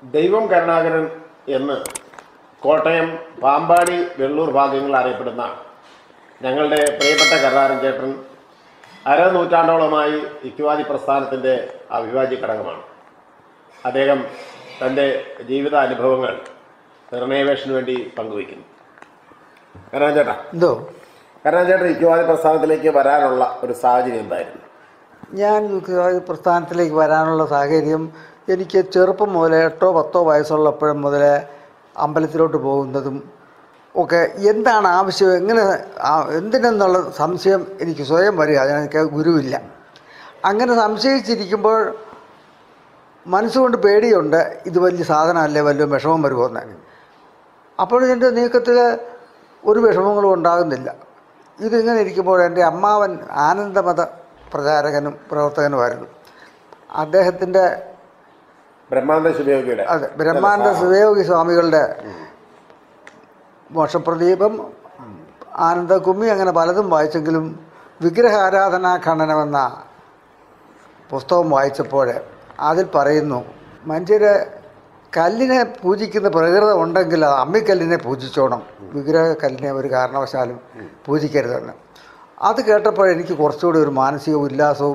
ദൈവം കരുണാകരൻ എന്ന് കോട്ടയം പാമ്പാടി വെള്ളൂർ ഭാഗങ്ങളിൽ അറിയപ്പെടുന്ന ഞങ്ങളുടെ പ്രിയപ്പെട്ട കരുണാകരൻ ചേട്ടൻ അരനൂറ്റാണ്ടോളമായി യുക്തിവാദി പ്രസ്ഥാനത്തിൻ്റെ അവിഭാജ്യ ഘടകമാണ് അദ്ദേഹം തൻ്റെ ജീവിത അനുഭവങ്ങൾ നിർണയവേഷന് വേണ്ടി പങ്കുവയ്ക്കുന്നു കരുണാകരൻ ചേട്ടാ എന്തോ കരുണാകരൻ ചേട്ടൻ യുക്തിവാദി പ്രസ്ഥാനത്തിലേക്ക് വരാനുള്ള ഒരു സാഹചര്യം എന്തായിരുന്നു ഞാൻ യുക്തിവാദി പ്രസ്ഥാനത്തിലേക്ക് വരാനുള്ള സാഹചര്യം എനിക്ക് ചെറുപ്പം മുതലേ എട്ടോ പത്തോ വയസ്സുള്ളപ്പോഴും മുതലേ അമ്പലത്തിലോട്ട് പോകുന്നതും ഒക്കെ എന്താണ് ആവശ്യം എങ്ങനെ ആ- എന്തിനെന്നുള്ള സംശയം എനിക്ക് സ്വയം വരിക അതിനൊക്കെ ഗുരുവില്ല അങ്ങനെ സംശയിച്ചിരിക്കുമ്പോൾ മനസ്സുകൊണ്ട് പേടിയുണ്ട് ഇത് വലിയ സാധനമല്ലേ വല്ലതും വിഷമം വരുമോന്ന് അപ്പോൾ എൻ്റെ നീക്കത്തിൽ ഒരു വിഷമങ്ങളും ഉണ്ടാകുന്നില്ല ഇതിങ്ങനെ ഇരിക്കുമ്പോൾ എൻ്റെ അമ്മാവൻ ആനന്ദമത പ്രചാരകനും പ്രവർത്തകനുമായിരുന്നു അദ്ദേഹത്തിൻ്റെ ബ്രഹ്മാനന്ദ ശിവയോഗിയുടെ അതെ ബ്രഹ്മാനന്ദ ശിവയോഗി സ്വാമികളുടെ മോക്ഷപ്രദീപം ആനന്ദകുമ്മി അങ്ങനെ പലതും വായിച്ചെങ്കിലും വിഗ്രഹ ആരാധനാ ഖണ്ഡനമെന്ന പുസ്തകം വായിച്ചപ്പോൾ അതിൽ പറയുന്നു മനുഷ്യര് കല്ലിനെ പൂജിക്കുന്ന പ്രകൃതം ഉണ്ടെങ്കിൽ അത് അമ്മിക്കല്ലിനെ പൂജിച്ചോണം വിഗ്രഹ കല്ലിനെ ഒരു കാരണവശാലും പൂജിക്കരുതെന്ന് അത് കേട്ടപ്പോൾ എനിക്ക് കുറച്ചുകൂടി ഒരു മാനസിക ഉല്ലാസവും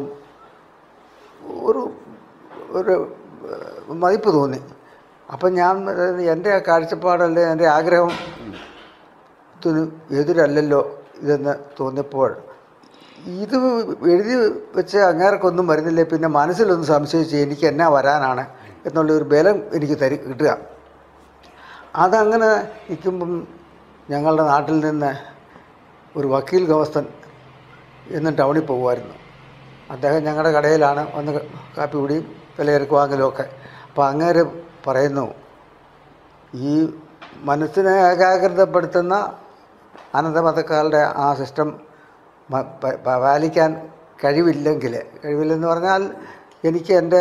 ഒരു ഒരു ഏഹ്, മതിപ്പ് തോന്നി അപ്പം ഞാൻ ഏഹ്, എൻ്റെ ആ കാഴ്ചപ്പാടല്ലേ എൻ്റെ ആഗ്രഹം ത്തിന് എതിരല്ലല്ലോ ഇതെന്ന് തോന്നിയപ്പോൾ ഇത് എഴുതി വെച്ച് അങ്ങേർക്കൊന്നും വരുന്നില്ലേ പിന്നെ മനസ്സിലൊന്ന് സംശയിച്ച് എനിക്ക് എന്നാ വരാനാണ് എന്നുള്ള ഒരു ബലം എനിക്ക് തരി കിട്ടുക അതങ്ങനെ നിൽക്കുമ്പം ഞങ്ങളുടെ നാട്ടിൽ നിന്ന് ഒരു വക്കീൽ ഗവസ്ഥൻ എന്നും ടൗണിൽ പോകുമായിരുന്നു അദ്ദേഹം ഞങ്ങളുടെ കടയിലാണ് വന്ന് കാപ്പി കുടിയും വിലയിറക്ക് വാങ്ങലും ഒക്കെ അപ്പോൾ അങ്ങേര് പറയുന്നു ഈ മനസ്സിനെ ഏകാഗ്രതപ്പെടുത്തുന്ന അനന്തമതക്കാരുടെ ആ സിസ്റ്റം മ- പ- പ- പാലിക്കാൻ കഴിവില്ലെങ്കിൽ കഴിവില്ലെന്ന് പറഞ്ഞാൽ എനിക്ക് എൻ്റെ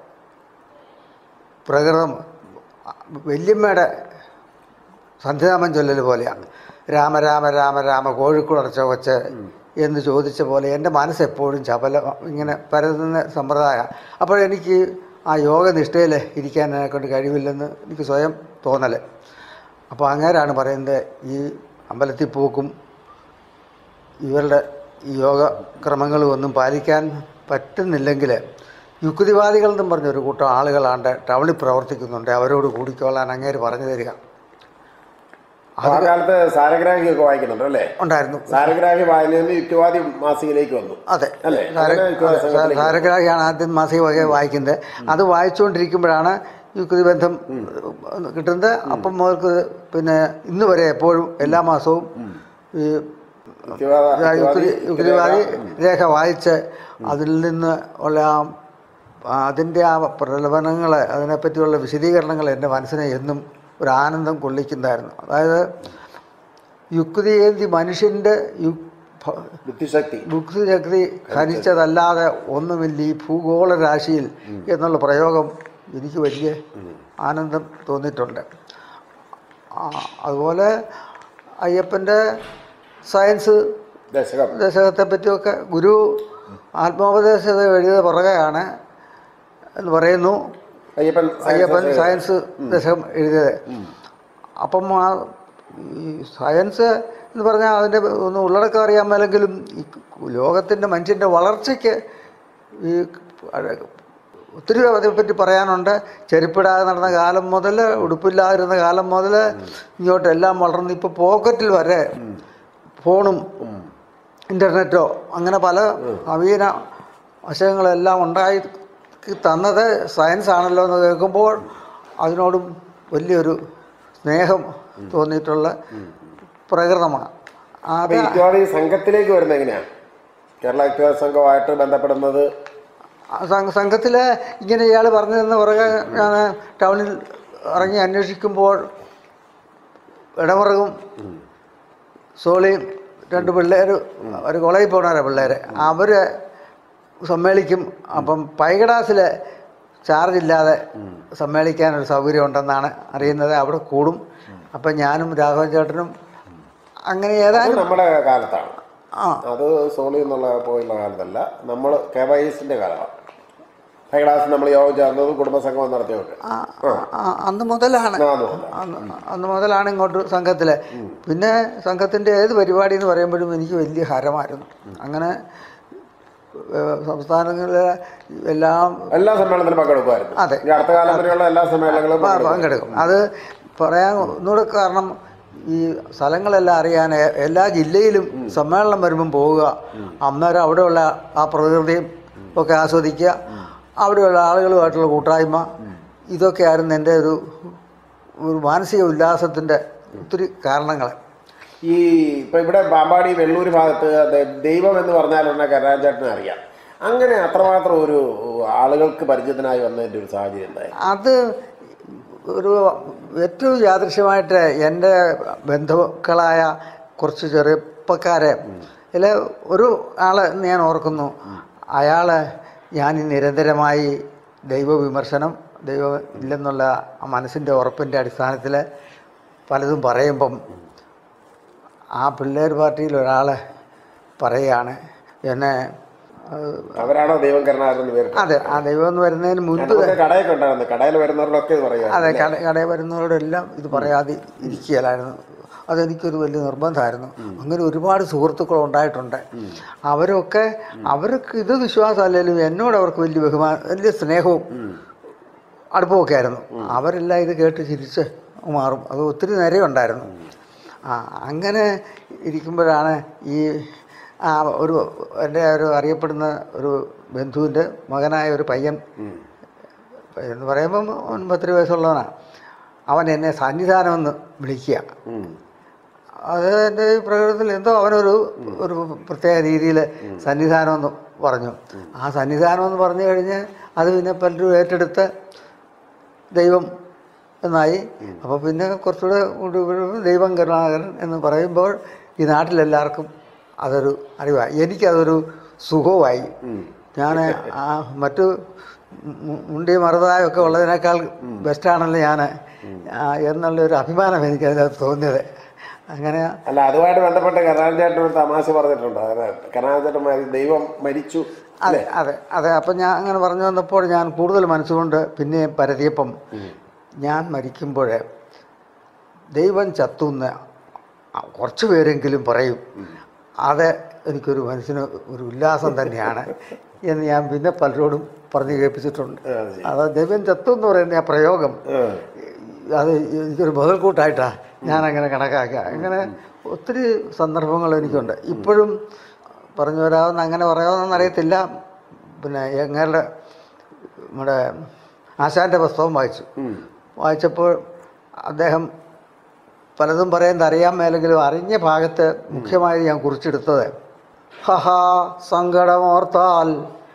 പ്രകൃതം വല്യമ്മയുടെ സന്ധ്യാമം ചൊല്ലൽ പോലെയാണ് രാമ രാമ രാമ രാമ കോഴിക്കുളർച്ച വച്ച് എന്ന് ചോദിച്ച പോലെ എൻ്റെ മനസ്സെപ്പോഴും ചപല ഇങ്ങനെ പരതുന്ന സമ്പ്രദായം അപ്പോഴെനിക്ക് ആ യോഗനിഷ്ഠയിൽ ഇരിക്കാൻ എന്നെ കൊണ്ട് കഴിവില്ലെന്ന് എനിക്ക് സ്വയം തോന്നൽ അപ്പോൾ അങ്ങേരാണ് പറയുന്നത് ഈ അമ്പലത്തിൽ പോക്കും ഇവരുടെ ഈ യോഗക്രമങ്ങളും ഒന്നും പാലിക്കാൻ പറ്റുന്നില്ലെങ്കിൽ യുക്തിവാദികൾ എന്നും പറഞ്ഞൊരു കൂട്ടം ആളുകളാണ്ട് ടൗണിൽ പ്രവർത്തിക്കുന്നുണ്ട് അവരോട് കൂടിക്കോളാൻ അങ്ങേര് പറഞ്ഞു തരിക ആ കാലത്ത് സാരഗ്രാഹിയൊക്കെ വായിക്കുന്നുണ്ട് അല്ലേ ഉണ്ടായിരുന്നു സാരഗ്രാഹി വായനയിൽ നിന്ന് യുക്തിവാദി മാസികയിലേക്ക് വന്നു അതെ അല്ലേ? സാര- അങ്ങനെ യുക്തിവാദി അതെ, സംഘത്തിലേക്ക് സാരഗ്രാഹിയാണ് ആദ്യം മാസിക വക വായിക്കുന്നത് അത് വായിച്ചുകൊണ്ടിരിക്കുമ്പോഴാണ് യുക്തി ബന്ധം കിട്ടുന്നത് അപ്പം മുതൽക്ക് പിന്നെ ഇന്ന് വരെ എപ്പോഴും എല്ലാ മാസവും ഈ യുക്തിവാദ- യുക്തി യുക്തിവാദി യുക്തിവാദി രേഖ വായിച്ച് അതിൽ നിന്ന് ഉള്ള ആ അതിൻ്റെ ആ പ്രലോഭനങ്ങൾ അതിനെപ്പറ്റിയുള്ള വിശദീകരണങ്ങൾ എൻ്റെ മനസ്സിനെ എന്നും ഒരു ആനന്ദം കൊള്ളിക്കുന്നതായിരുന്നു അതായത് യുക്തിയേന്തി മനുഷ്യൻ്റെ യു ഭ- ബുദ്ധിശക്തി ബുദ്ധിശക്തി ഹരിച്ചതല്ലാതെ ഒന്നുമില്ല ഈ ഭൂഗോള രാശിയിൽ എന്നുള്ള പ്രയോഗം എനിക്ക് വലിയ ആനന്ദം തോന്നിയിട്ടുണ്ട് ആ, അതുപോലെ അയ്യപ്പൻ്റെ സയൻസ് ദശകം ദശകത്തെ പറ്റിയൊക്കെ ഗുരു ആത്മോപദേശം എഴുതിയ പുറകെയാണ് എന്ന് പറയുന്നു അയ്യപ്പൻ അയ്യപ്പൻ സയൻസ് ദശകം എഴുതിയത് അപ്പം ആ ഈ സയൻസ് എന്ന് പറഞ്ഞാൽ അതിൻ്റെ ഒന്ന് ഉള്ളടക്കം അറിയാൻ മേലെങ്കിലും ഈ ലോകത്തിൻ്റെ മനുഷ്യൻ്റെ വളർച്ചയ്ക്ക് ഈ ഒത്തിരി അതേപ്പറ്റി പറയാനുണ്ട് ചെരുപ്പിടാതെ നടന്ന കാലം മുതൽ ഉടുപ്പില്ലാതിരുന്ന കാലം മുതൽ ഇങ്ങോട്ട് എല്ലാം വളർന്ന് ഇപ്പോൾ പോക്കറ്റിൽ വരെ ഫോണും ഇൻ്റർനെറ്റോ അങ്ങനെ പല നവീന വശങ്ങളെല്ലാം ഉണ്ടായി തന്നത് സയൻസ് ആണല്ലോ എന്ന് കേൾക്കുമ്പോൾ അതിനോടും വലിയൊരു സ്നേഹം തോന്നിയിട്ടുള്ള പ്രകൃതമാണ് അപ്പൊ അത് യുക്തിവാദി സംഘത്തിലേക്ക് വരുന്നത് എങ്ങനെയാണ് കേരള യുക്തിവാദി സംഘമായിട്ട് ബന്ധപ്പെടുന്നത് സംഘത്തിൽ ഇങ്ങനെ ഇയാൾ പറഞ്ഞു തന്ന പുറകെ ഞാൻ ടൗണിൽ ഇറങ്ങി അന്വേഷിക്കുമ്പോൾ ഇടമുറകും സോളിയും രണ്ട് പിള്ളേർ ഒരു കോളേജിൽ പോകണവരാ പിള്ളേർ അവർ സമ്മേളിക്കും അപ്പം പൈകടാസിൽ ചാർജ് ഇല്ലാതെ സമ്മേളിക്കാനൊരു സൗകര്യം ഉണ്ടെന്നാണ് അറിയുന്നത് അവിടെ കൂടും അപ്പം ഞാനും രാഘവൻ ചേട്ടനും അങ്ങനെ അത് ഏതായാലും നമ്മുടെ കാലത്താണ് ആ അത് സോളി എന്നുള്ള പോയുള്ള കാലത്തല്ല നമ്മൾ കെ വൈ എസിന്റെ കാലമാണ് ഹൈ ക്ലാസ് നമ്മൾ യോഗം ചേർന്നതും കുടുംബസംഗമം നടത്തിയൊക്കെ ആ, ആ, അന്ന് മുതലാണ് ആ, അത് മുതലാ. അന്ന് അന്ന് മുതലാണ് ഇങ്ങോട്ട് സംഘത്തിലെ പിന്നെ സംഘത്തിൻ്റെ ഏത് പരിപാടി എന്ന് പറയുമ്പോഴും എനിക്ക് വലിയ ഹരമായിരുന്നു അങ്ങനെ ഏഹ്, സംസ്ഥാനങ്ങളിലെ എല്ലാം എല്ലാ സമ്മേളനത്തിലും പങ്കെടുക്കുമായിരുന്നു അതെ. ഈ അടുത്ത കാലം വരെയുള്ള എല്ലാ സമ്മേളനങ്ങളും പ- പങ്കെടുക്കും. പങ്കെടുക്കും അത് പറയാൻ ഒന്നുകൂടെ കാരണം ഈ സ്ഥലങ്ങളെല്ലാം അറിയാൻ എ- എല്ലാ ജില്ലയിലും സമ്മേളനം വരുമ്പം പോവുക അന്നേരം അവിടെയുള്ള ആ പ്രകൃതിയും ഒക്കെ ആസ്വദിക്കുക അവിടെയുള്ള ആളുകളുമായിട്ടുള്ള കൂട്ടായ്മ ഇതൊക്കെയായിരുന്നു എൻ്റെ ഒരു ഒരു മാനസിക ഉല്ലാസത്തിൻ്റെ ഒത്തിരി കാരണങ്ങൾ ഈ ഇപ്പൊ ഇവിടെ പാമ്പാടി വെള്ളൂർ ഭാഗത്ത് ദ- ദൈവം എന്ന് പറഞ്ഞാൽ ഉടനെ കരുണാചേട്ടനെ അറിയാം അങ്ങനെ അത്രമാത്രം ഒരു ആളുകൾക്ക് പരിചിതനായി വന്നതിന്റെ ഒരു സാഹചര്യം ഉണ്ടായി അത് ഒരു ഏറ്റവും യാദൃശ്യമായിട്ട് എൻ്റെ ബന്ധുക്കളായ കുറച്ച് ചെറുപ്പക്കാരെ ഇതിൽ ഒരു ആളെ ഞാൻ ഓർക്കുന്നു അയാൾ ഞാൻ ഈ നിരന്തരമായി ദൈവവിമർശനം ദൈവം ഇല്ലെന്നുള്ള ആ മനസ്സിൻ്റെ ഉറപ്പിൻ്റെ അടിസ്ഥാനത്തിൽ പലതും പറയുമ്പം ആ പിള്ളേർ പാർട്ടിയിൽ ഒരാൾ പറയുകയാണ് എന്നെ അത് അവരാണോ ദൈവം കരുണാകരൻ എന്ന് പേര് അതെ ആ ദൈവം എന്ന് വരുന്നതിന് മുൻപ് നമുക്ക് കടയൊക്കെ ഉണ്ടായിരുന്നു കടയിൽ വരുന്നവരോടൊക്കെ ഇത് പറയുക അതെ കട കടയിൽ വരുന്നവരോടെല്ലാം ഇത് പറയാതെ ഇരിക്കുകയില്ലായിരുന്നു അതെനിക്കൊരു വലിയ നിർബന്ധമായിരുന്നു അങ്ങനെ ഒരുപാട് സുഹൃത്തുക്കൾ ഉണ്ടായിട്ടുണ്ട് അവരൊക്കെ അവർക്ക് ഇത് വിശ്വാസമല്ലെങ്കിലും എന്നോട് അവർക്ക് വലിയ ബഹുമാനം വലിയ സ്നേഹവും അടുപ്പമൊക്കെ ആയിരുന്നു അവരെല്ലാം ഇത് കേട്ട് ചിരിച്ച് മാറും അത് ഒത്തിരി നേരെയുണ്ടായിരുന്നു ആ അങ്ങനെ ഇരിക്കുമ്പോഴാണ് ഈ ആ ഒരു എൻ്റെ ഒരു അറിയപ്പെടുന്ന ഒരു ബന്ധുവിൻ്റെ മകനായ ഒരു പയ്യൻ എന്ന് പറയുമ്പം അവൻ പത്തിരി വയസ്സുള്ളവനാണ് അവൻ എന്നെ സന്നിധാനമെന്ന് വിളിക്കുക ഉം. അത് എൻ്റെ ഈ പ്രകൃതത്തിൽ എന്തോ അവനൊരു ഒരു പ്രത്യേക രീതിയിൽ സന്നിധാനമെന്ന് പറഞ്ഞു ആ സന്നിധാനം എന്ന് പറഞ്ഞു കഴിഞ്ഞ് അത് പിന്നെ പലരും ഏറ്റെടുത്ത് ദൈവം എന്നായി അപ്പോൾ പിന്നെ കുറച്ചുകൂടെ കൂടി വരുമ്പോൾ ദൈവം കരുണാകരൻ എന്ന് പറയുമ്പോൾ ഈ നാട്ടിലെല്ലാവർക്കും അതൊരു അറിവായി എനിക്കതൊരു സുഖവുമായി ഞാൻ ആ മറ്റു മു- മുണ്ടി മറുതായൊക്കെ ഉള്ളതിനേക്കാൾ ബെസ്റ്റാണല്ലോ ഞാൻ എന്നുള്ളൊരു അഭിമാനം എനിക്ക് അതിനകത്ത് തോന്നിയത് അങ്ങനെ അല്ല അതുമായിട്ട് ബന്ധപ്പെട്ട് കരുണാചേട്ടൻ ഒരു തമാശ പറഞ്ഞിട്ടുണ്ട് അതായത് കരുണാചേട്ടൻ മരി- ദൈവം മരിച്ചു അതെ അതെ അതെ അപ്പം ഞാൻ അങ്ങനെ പറഞ്ഞു വന്നപ്പോൾ ഞാൻ കൂടുതൽ മനസ്സുകൊണ്ട് പിന്നെ പരതിയപ്പം ഞാൻ മരിക്കുമ്പോൾ ദൈവം ചത്തുന്ന കുറച്ച് പേരെങ്കിലും പറയും അത് എനിക്കൊരു മനസ്സിന് ഒരു ഉല്ലാസം തന്നെയാണ് എന്ന് ഞാൻ പിന്നെ പലരോടും പറഞ്ഞു കേൾപ്പിച്ചിട്ടുണ്ട് അത് ശരി. അത് ദൈവം ചത്തു എന്ന് പറയുന്ന ആ പ്രയോഗം ആ. അത് എനിക്കൊരു മുതൽക്കൂട്ടായിട്ടാണ് ഞാനങ്ങനെ കണക്കാക്കുക അങ്ങനെ ഒത്തിരി സന്ദർഭങ്ങൾ എനിക്കുണ്ട് ഇപ്പോഴും പറഞ്ഞു വരാവുന്ന അങ്ങനെ പറയാമെന്ന് അറിയത്തില്ല പിന്നെ ഞങ്ങളുടെ നമ്മുടെ ആശാൻ്റെ പുസ്തകം വായിച്ചു ഉം. വായിച്ചപ്പോൾ അദ്ദേഹം പലതും പറയുന്നത് അറിയാൻ മേലെങ്കിലും അറിഞ്ഞ ഭാഗത്ത് മുഖ്യമായി ഞാൻ കുറിച്ചെടുത്തത് ഹഹാ സങ്കടമോർത്താൽ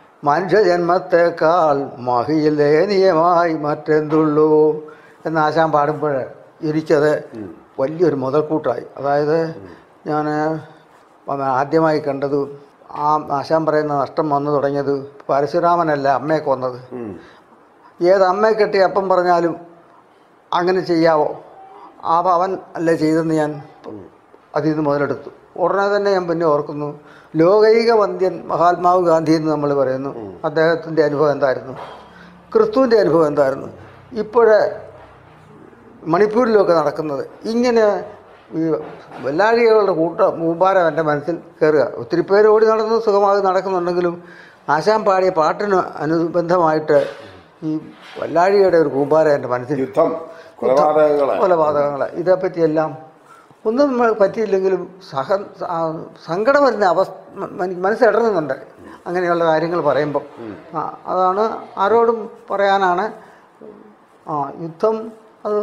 മനുഷ്യജന്മത്തേക്കാൾ മഹിയിലേനിയമായി മറ്റെന്തുള്ളൂ എന്ന് ആശാൻ പാടുമ്പോൾ എനിക്കത് വലിയൊരു മുതൽക്കൂട്ടായി അതായത് ഞാൻ ആദ്യമായി കണ്ടത് ആ ആശാൻ പറയുന്ന നഷ്ടം വന്നു തുടങ്ങിയത് പരശുരാമനല്ല അമ്മയെ കൊന്നത് ഉം. ഏത് അമ്മയെ കെട്ടി അപ്പം പറഞ്ഞാലും അങ്ങനെ ചെയ്യാവോ ആ അവൻ അല്ലേ ചെയ്തെന്ന് ഞാൻ അതിൽ നിന്ന് മുതലെടുത്തു ഉടനെ തന്നെ ഞാൻ പിന്നെ ഓർക്കുന്നു ലോകൈക വന്ധ്യൻ മഹാത്മാവ് ഗാന്ധി എന്ന് നമ്മൾ പറയുന്നു അദ്ദേഹത്തിൻ്റെ അനുഭവം എന്തായിരുന്നു ക്രിസ്തുവിൻ്റെ അനുഭവം എന്തായിരുന്നു ഇപ്പോഴേ മണിപ്പൂരിലൊക്കെ നടക്കുന്നത് ഇങ്ങനെ ഈ വെല്ലാഴികളുടെ കൂട്ടം മൂമ്പാരം എൻ്റെ മനസ്സിൽ കയറുക ഒത്തിരി പേര് ഓടി നടന്ന് സുഖമായി നടക്കുന്നുണ്ടെങ്കിലും ആശാൻ പാടിയ പാട്ടിന് അനുബന്ധമായിട്ട് ഈ വല്ലാഴിയുടെ ഒരു കൂമ്പാരം എൻ്റെ മനസ്സിൽ യുദ്ധം കൊലപാതകങ്ങള് കൊലപാതകങ്ങൾ ഇതേപ്പറ്റിയെല്ലാം ഒന്നും നമ്മൾ പറ്റിയില്ലെങ്കിലും സഹ ആ, സങ്കടം വരുന്ന അവസ്ഥ എനിക്ക് മനസ്സിലിടറുന്നുണ്ട് അങ്ങനെയുള്ള കാര്യങ്ങൾ പറയുമ്പം ആ അതാണ് ആരോടും പറയാനാണ് ആ യുദ്ധം അത്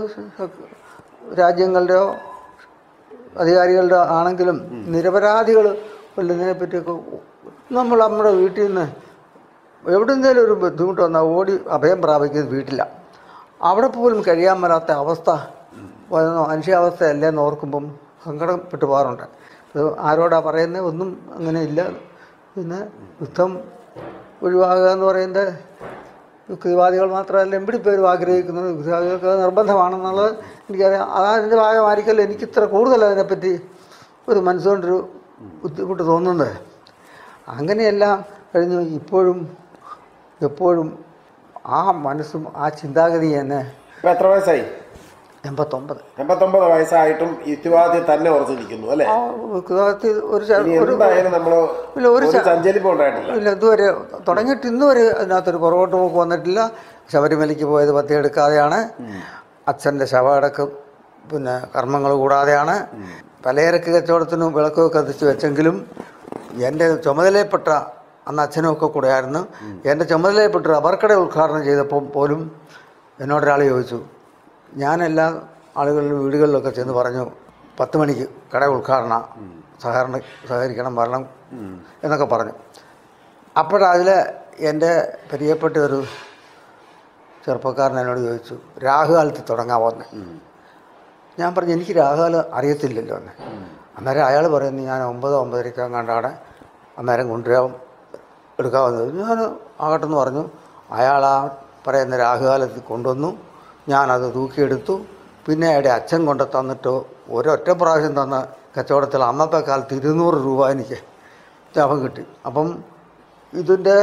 രാജ്യങ്ങളുടെയോ അധികാരികളുടെ ആണെങ്കിലും നിരപരാധികൾ കൊല്ലുന്നതിനെ പറ്റിയൊക്കെ നമ്മൾ നമ്മുടെ വീട്ടിൽ നിന്ന് എവിടെന്തേലും ഒരു ബുദ്ധിമുട്ട് വന്നാൽ ഓടി അഭയം പ്രാപിക്കുന്നത് വീട്ടിലാണ് അവിടെ പോലും കഴിയാൻ വരാത്ത അവസ്ഥ വരുന്ന മനുഷ്യാവസ്ഥയല്ലേ എന്ന് ഓർക്കുമ്പം സങ്കടപ്പെട്ടു പോകാറുണ്ട് ഇത് ആരോടാ പറയുന്നത് ഒന്നും അങ്ങനെ ഇല്ല പിന്നെ യുദ്ധം ഒഴിവാകുക എന്ന് പറയുന്നത് യുക്തിവാദികൾ മാത്രമല്ല എമ്പിടി പേരും ആഗ്രഹിക്കുന്നത് യുക്തിവാദികൾക്ക് അത് നിർബന്ധമാണെന്നുള്ളത് എനിക്കറിയാം അതിൻ്റെ ഭാഗമായിരിക്കല്ലോ എനിക്ക് ഇത്ര കൂടുതൽ അതിനെപ്പറ്റി ഒരു മനസ്സുകൊണ്ടൊരു ബുദ്ധിമുട്ട് തോന്നുന്നത് അങ്ങനെയെല്ലാം കഴിഞ്ഞ് ഇപ്പോഴും എപ്പോഴും ആ മനസ്സും ആ ചിന്താഗതി എന്നെ ഇപ്പൊ എത്ര വയസ്സായി എൺപത്തൊമ്പത് എൺപത്തൊമ്പത് വയസ്സായിട്ടും യുക്തിവാദത്തിൽ തന്നെ ഉറച്ചു നിൽക്കുന്നു അല്ലേ ആ ഉത്തരവാദിത്തത്തിൽ ഒരു ചെ- ഇനി ഒരു എന്തായാലും നമ്മള് ഇല്ല, ഒരു ഒരു ച- സഞ്ചരിപ്പ് ഉണ്ടായിട്ടില്ല ഇല്ല ഇതുവരെ തുടങ്ങിയിട്ട് ഇന്ന് വരെ അതിനകത്തൊരു പുറകോട്ട് പോക്ക് വന്നിട്ടില്ല ശബരിമലയ്ക്ക് പോയത് പത്തി എടുക്കാതെയാണ് അച്ഛൻ്റെ ശവടക്കം പിന്നെ കർമ്മങ്ങൾ കൂടാതെയാണ് പലചരക്ക് കച്ചവടത്തിനും വിളക്കൊക്കെ കത്തിച്ച് വെച്ചെങ്കിലും എൻ്റെ ചുമതലയിൽപ്പെട്ട അന്ന് അച്ഛനും ഒക്കെ കൂടെയായിരുന്നു എൻ്റെ ചുമതലയിൽപ്പെട്ട റബ്ബർക്കട ഉദ്ഘാടനം ചെയ്തപ്പോൾ പോലും എന്നോടൊരാൾ ചോദിച്ചു ഞാൻ എല്ലാ ആളുകളിലും വീടുകളിലൊക്കെ ചെന്ന് പറഞ്ഞു പത്ത് മണിക്ക് കട ഉദ്ഘാടന സഹകരണ സഹകരിക്കണം വരണം എന്നൊക്കെ പറഞ്ഞു അപ്പോഴതിൽ എൻ്റെ പ്രിയപ്പെട്ട ഒരു ചെറുപ്പക്കാരൻ എന്നോട് ചോദിച്ചു രാഹുകാലത്ത് തുടങ്ങാമോന്ന് ഞാൻ പറഞ്ഞു എനിക്ക് രാഹുകാലം അറിയത്തില്ലല്ലോ എന്ന് അന്നേരം അയാൾ പറയുന്നു ഞാൻ ഒമ്പത് ഒമ്പതരയ്ക്ക് കണ്ടാണ് അന്നേരം കൊണ്ടുവരാൻ എടുക്കാവുന്നത് ഞാൻ ആകട്ടെന്ന് പറഞ്ഞു അയാൾ ആ പറയുന്ന രാഹുകാലത്ത് കൊണ്ടുവന്നു ഞാനത് തൂക്കിയെടുത്തു പിന്നെ അയാളുടെ അച്ഛൻ കൊണ്ട് തന്നിട്ട് ഒരൊറ്റ പ്രാവശ്യം തന്ന കച്ചവടത്തിൽ അന്നത്തെ കാലത്ത് ഇരുന്നൂറ് രൂപ എനിക്ക് ലാഭം കിട്ടി അപ്പം ഇതിൻ്റെ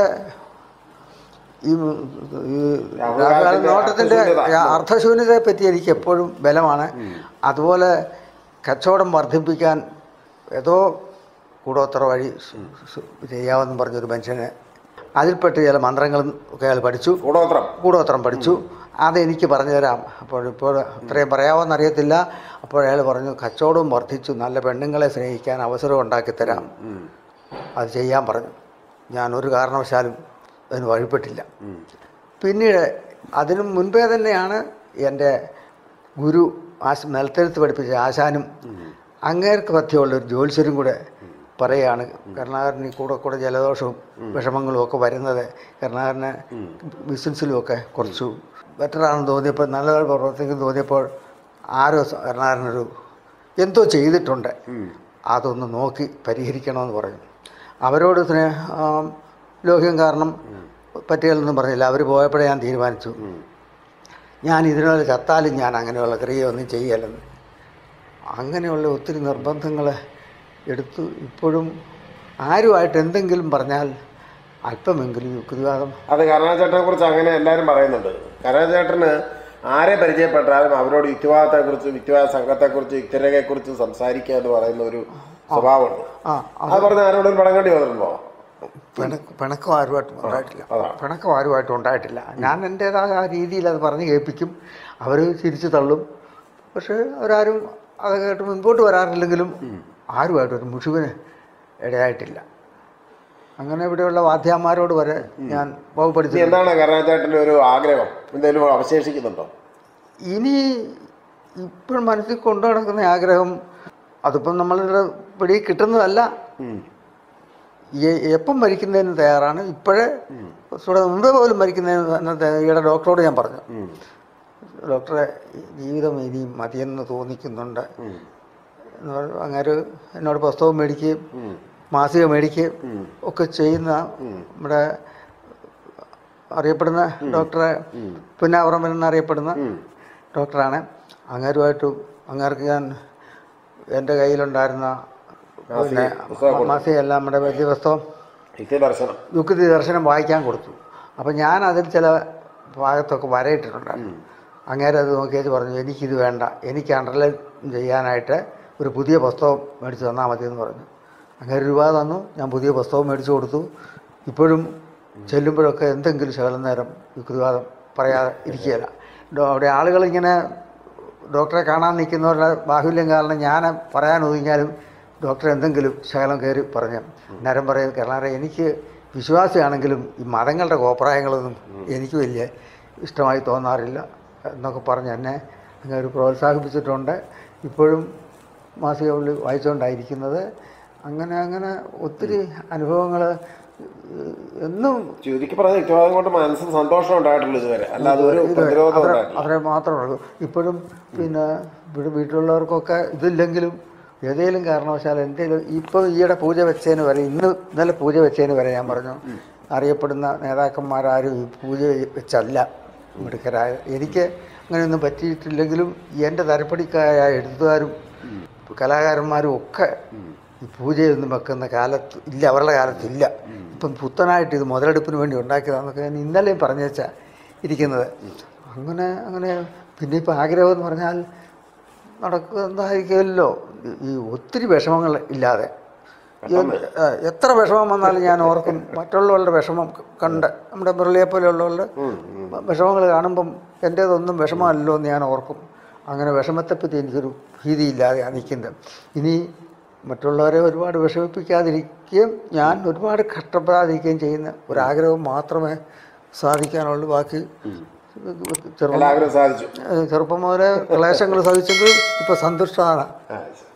ഈ ഈ രാഹുകാലത്തിന്റെ നോട്ടത്തിൻ്റെ അർത്ഥശൂന്യത. അർത്ഥശൂന്യതയെ പറ്റി എനിക്ക് എപ്പോഴും ബലമാണ് അതുപോലെ കച്ചവടം വർദ്ധിപ്പിക്കാൻ ഏതോ കൂടോത്ര വഴി സു- സു- ചെയ്യാമെന്ന് പറഞ്ഞൊരു മനുഷ്യനെ അതിൽപ്പെട്ട് ചില മന്ത്രങ്ങളും ഒക്കെ അയാൾ പഠിച്ചു കൂടോത്രം കൂടോത്രം പഠിച്ചു അതെനിക്ക് പറഞ്ഞു തരാം അപ്പോൾ ഇപ്പോൾ ഇത്രയും പറയാമെന്ന് അറിയത്തില്ല അപ്പോൾ അയാൾ പറഞ്ഞു കച്ചവടവും വർദ്ധിച്ചു നല്ല പെണ്ണുങ്ങളെ സ്നേഹിക്കാൻ അവസരം ഉണ്ടാക്കി തരാം ഉം. അത് ചെയ്യാൻ പറഞ്ഞു ഞാൻ ഒരു കാരണവശാലും അതിന് വഴിപ്പെട്ടില്ല ഉം. പിന്നീട് അതിനു മുൻപേ തന്നെയാണ് എൻ്റെ ഗുരു ആശ നിലത്തെഴുത്ത് പഠിപ്പിച്ച ആശാനും അങ്ങേർക്ക് പഥ്യമുള്ള ഒരു ജ്യോത്സ്യരും കൂടെ പറയുകയാണ് കരുണാകരന് ഈ കൂടെ കൂടെ ജലദോഷവും വിഷമങ്ങളും ഒക്കെ വരുന്നത് കരുണാകരന് ബിസിനസ്സിലും ഒക്കെ കുറച്ചു ബെറ്ററാണെന്ന് തോന്നിയപ്പോൾ നല്ലതായി പ്രവർത്തിക്കുന്നു തോന്നിയപ്പോൾ ആരോ സ- കരുണാകരനൊരു എന്തോ ചെയ്തിട്ടുണ്ട് ഉം. അതൊന്ന് നോക്കി പരിഹരിക്കണമെന്ന് പറഞ്ഞു അവരോട് സ്നേഹ ആ, ലോഹ്യം കാരണം പറ്റിയാലൊന്നും പറഞ്ഞില്ല അവർ പോയപ്പോഴേ ഞാൻ തീരുമാനിച്ചു ഉം. ഞാൻ ഇതിനോട് ചത്താലും ഞാൻ അങ്ങനെയുള്ള ക്രിയയൊന്നും ചെയ്യലെന്ന് അങ്ങനെയുള്ള ഒത്തിരി നിർബന്ധങ്ങൾ എടുത്തു ഇപ്പോഴും ആരുമായിട്ട് എന്തെങ്കിലും പറഞ്ഞാൽ അല്പമെങ്കിലും യുക്തിവാദം അത് കരുണാചേട്ടനെ കുറിച്ച് അങ്ങനെ എല്ലാവരും പറയുന്നുണ്ട് കരുണാചേട്ടന് ആരെ പരിചയപ്പെട്ടാലും അവരോട് യുക്തിവാദത്തെക്കുറിച്ച് യുക്തിവാദ സംഘത്തെക്കുറിച്ച് യുക്തിരേഖയെക്കുറിച്ച് സംസാരിക്കുക എന്ന് പറയുന്ന ഒരു സ്വഭാവമുണ്ട് ആ അത് പറഞ്ഞ ആരോടും പടങ്ങേണ്ടി വന്നിട്ടുണ്ടോ പിണക്ക് പിണക്കം ആരുമായിട്ടും ഉണ്ടായിട്ടില്ല അതാണ് പിണക്കം ആരുമായിട്ടും ഉണ്ടായിട്ടില്ല ഞാൻ എൻ്റേതായ ആ രീതിയിൽ അത് പറഞ്ഞ് കേൾപ്പിക്കും അവർ ചിരിച്ചു തള്ളും പക്ഷേ അവരാരും അത് കേട്ട് മുൻപോട്ട് വരാറില്ലെങ്കിലും ആരുമായിട്ടും ഒരു മുഴുവന് ഇടയായിട്ടില്ല അങ്ങനെ ഇവിടെയുള്ള വാദ്യാന്മാരോട് വരെ ഞാൻ ഇനി ബഹുപഠിച്ചു എന്താണ് കരുണാചേട്ടന്റെ ഒരു ആഗ്രഹം എന്തെങ്കിലും അവശേഷിക്കുന്നുണ്ടോ ഇനി ഇപ്പോഴും മനസ്സിൽ കൊണ്ടു നടക്കുന്ന ആഗ്രഹം അതിപ്പം നമ്മളുടെ പിടി കിട്ടുന്നതല്ല ഉം. എ- എപ്പം മരിക്കുന്നതിന് തയ്യാറാണ് ഇപ്പോഴേ കുറച്ചുകൂടെ മുമ്പേ പോലും മരിക്കുന്നതിന് തന്നെ തയ്യാ- ഈയിടെ ഡോക്ടറോട് ഞാൻ പറഞ്ഞു ഉം. ഡോക്ടറെ ജീവിതം ഇനി മതിയെന്ന് തോന്നിക്കുന്നുണ്ട് ഉം. എന്ന് പറഞ്ഞു അങ്ങനെ എന്നോട് പുസ്തകം മേടിക്കുകയും ഉം. മാസിക മേടിക്കുകയും ഉം. ഒക്കെ ചെയ്യുന്ന നമ്മുടെ അറിയപ്പെടുന്ന ഡോക്ടറെ ഉം. പുന്നാവറമ്പൻ എന്നറിയപ്പെടുന്ന ഉം. ഡോക്ടറാണ് അങ്ങേരുമായിട്ടും അങ്ങേർക്ക് ഞാൻ എൻ്റെ കയ്യിലുണ്ടായിരുന്ന പിന്നെ പുസ്തകം കൊടുത്തു. മാസികയെല്ലാം നമ്മുടെ വലിയ പുസ്തകം യുക്തി ദർശനം യുക്തി ദർശനം വായിക്കാൻ കൊടുത്തു അപ്പം ഞാൻ അതിൽ ചില ഭാഗത്തൊക്കെ വരയിട്ടിട്ടുണ്ടായിരുന്നു അങ്ങേരെ അത് നോക്കിയേച്ച് പറഞ്ഞു എനിക്കിത് വേണ്ട എനിക്ക് അണ്ടർലൈൻ ചെയ്യാനായിട്ട് ഒരു പുതിയ പുസ്തകം മേടിച്ച് തന്നാൽ മതി എന്ന് പറഞ്ഞു അങ്ങേര് രൂപ തന്നു ഞാൻ പുതിയ പുസ്തകം മേടിച്ചു കൊടുത്തു ഇപ്പോഴും ചെല്ലുമ്പോഴൊക്കെ എന്തെങ്കിലും ശകലം നേരം യുക്തിവാദം പറയാതെ ഇരിക്കുകയില്ല ഡോ- അവിടെ ആളുകളിങ്ങനെ ഡോക്ടറെ കാണാൻ നിൽക്കുന്നവരുടെ ബാഹുല്യം കാരണം ഞാൻ പറയാൻ ഒതുങ്ങിയാലും ഡോക്ടർ എന്തെങ്കിലും ശകലം കയറി പറഞ്ഞു നേരം പറയും കേരളാറെ എനിക്ക് വിശ്വാസിയാണെങ്കിലും ഈ മതങ്ങളുടെ കോപ്രായങ്ങളൊന്നും എനിക്ക് വലിയ ഇഷ്ടമായി തോന്നാറില്ല എന്നൊക്കെ പറഞ്ഞ് എന്നെ അങ്ങനെ പ്രോത്സാഹിപ്പിച്ചിട്ടുണ്ട് ഇപ്പോഴും മാസികകളിൽ വായിച്ചുകൊണ്ടായിരിക്കുന്നത് അങ്ങനെ അങ്ങനെ ഒത്തിരി അനുഭവങ്ങൾ എന്നും ചുരുക്കി പറഞ്ഞ യുക്തിവാദം കൊണ്ട് മനസ്സിന് സന്തോഷം ഉണ്ടായിട്ടുള്ളൂ ഇതുവരെ അല്ലാതെ ഒരു പ്രതിരോധം അവരെ ഉണ്ടായിട്ടില്ല അവരെ മാത്രമേ ഉള്ളൂ ഇപ്പോഴും പിന്നെ ഇവിടെ വീട്ടിലുള്ളവർക്കൊക്കെ ഇതില്ലെങ്കിലും ഏതെങ്കിലും കാരണവശാൽ എന്തെങ്കിലും ഇപ്പോൾ ഈയിടെ പൂജ വെച്ചതിന് വരെ ഇന്ന് ഇന്നലെ പൂജ വെച്ചതിന് വരെ ഞാൻ പറഞ്ഞു അറിയപ്പെടുന്ന നേതാക്കന്മാരാരും ഈ പൂജ വെച്ചല്ല മിടുക്കരായ എനിക്ക് അങ്ങനെയൊന്നും പറ്റിയിട്ടില്ലെങ്കിലും എൻ്റെ തരപ്പടിക്കാരായ എഴുത്തുകാരും കലാകാരന്മാരും ഒക്കെ ഈ പൂജയൊന്നും വെക്കുന്ന കാലത്ത് ഇല്ല അവരുടെ കാലത്തില്ല ഇപ്പം പുത്തനായിട്ട് ഇത് മുതലെടുപ്പിന് വേണ്ടി ഉണ്ടാക്കിയതാണെന്നൊക്കെ ഞാൻ ഇന്നലെയും പറഞ്ഞു വെച്ചാൽ ഇരിക്കുന്നത് അങ്ങനെ അങ്ങനെ പിന്നെ ഇപ്പോൾ ആഗ്രഹം എന്ന് പറഞ്ഞാൽ നടക്കുന്നതായിരിക്കുമല്ലോ ഈ ഒത്തിരി വിഷമങ്ങൾ ഇല്ലാതെ ഈ, ആ, എത്ര വിഷമം വന്നാലും ഞാൻ ഓർക്കും മറ്റുള്ളവരുടെ വിഷമം കണ്ട് നമ്മുടെ മുരളിയെ പോലെയുള്ളവരുടെ വിഷമങ്ങൾ കാണുമ്പം എൻ്റേതൊന്നും വിഷമമല്ലോ എന്ന് ഞാൻ ഓർക്കും അങ്ങനെ വിഷമത്തെപ്പറ്റി എനിക്കൊരു ഭീതിയില്ലാതെയാണ് നിൽക്കുന്നത് ഇനി മറ്റുള്ളവരെ ഒരുപാട് വിഷമിപ്പിക്കാതിരിക്കുകയും ഞാൻ ഒരുപാട് കഷ്ടപ്പെടാതിരിക്കുകയും ചെയ്യുന്ന ഒരാഗ്രഹം മാത്രമേ സാധിക്കാനുള്ളൂ ബാക്കി ചെറുപ്പം എല്ലാവരും സാധിച്ചു ചെറുപ്പം മുതലേ ക്ലേശങ്ങൾ സഹിച്ചെങ്കിൽ ഇപ്പോൾ സന്തുഷ്ടമാണ് ആ, ശരി.